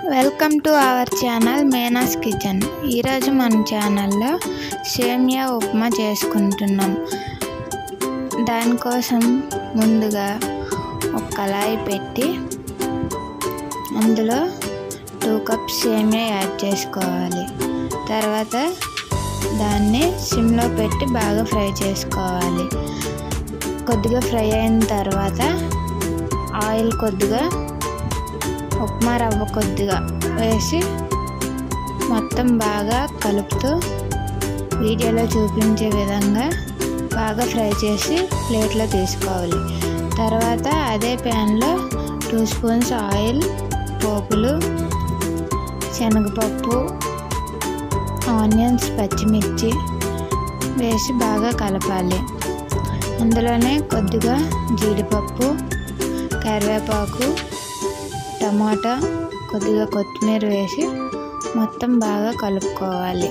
welcome to our channel Meena's kitchen ఈరోజు మన ఛానల్లో సేమియా ఉప్మా చేసుకుంటున్నాం దానికోసం ముందుగా ఒక కళాయి పెట్టి అందులో టూ కప్స్ సేమియా యాడ్ చేసుకోవాలి తర్వాత దాన్ని సిమ్లో పెట్టి బాగా ఫ్రై చేసుకోవాలి కొద్దిగా ఫ్రై అయిన తర్వాత ఆయిల్ కొద్దిగా ఉప్మా రవ్వ కొద్దిగా వేసి మొత్తం బాగా కలుపుతూ వీడియోలో చూపించే విధంగా బాగా ఫ్రై చేసి ప్లేట్లో తీసుకోవాలి తర్వాత అదే ప్యాన్లో టూ స్పూన్స్ ఆయిల్ పోపులు శనగపప్పు ఆనియన్స్ పచ్చిమిర్చి వేసి బాగా కలపాలి అందులోనే కొద్దిగా జీడిపప్పు కరివేపాకు టమాటా కొద్దిగా కొత్తిమీర వేసి మొత్తం బాగా కలుపుకోవాలి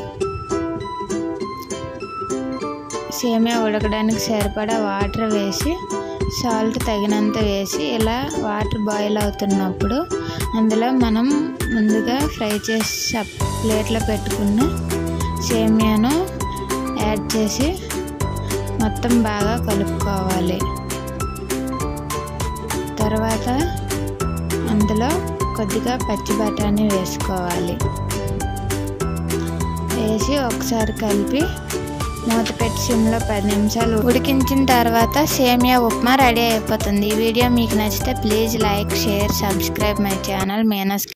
సేమియా ఉడకడానికి సరిపడా వాటర్ వేసి సాల్ట్ తగినంత వేసి ఇలా వాటర్ బాయిల్ అవుతున్నప్పుడు అందులో మనం ముందుగా ఫ్రై చేసి సప్ ప్లేట్లో పెట్టుకున్న సేమియాను యాడ్ చేసి మొత్తం బాగా కలుపుకోవాలి తర్వాత అందులో కొద్దిగా పచ్చి బఠానీ వేసుకోవాలి వేసి ఒకసారి కలిపి మూత పెట్టి సిమ్లో పది నిమిషాలు ఉడికించిన తర్వాత సేమియా ఉప్మా రెడీ అయిపోతుంది ఈ వీడియో మీకు నచ్చితే please like share subscribe my channel మేనస్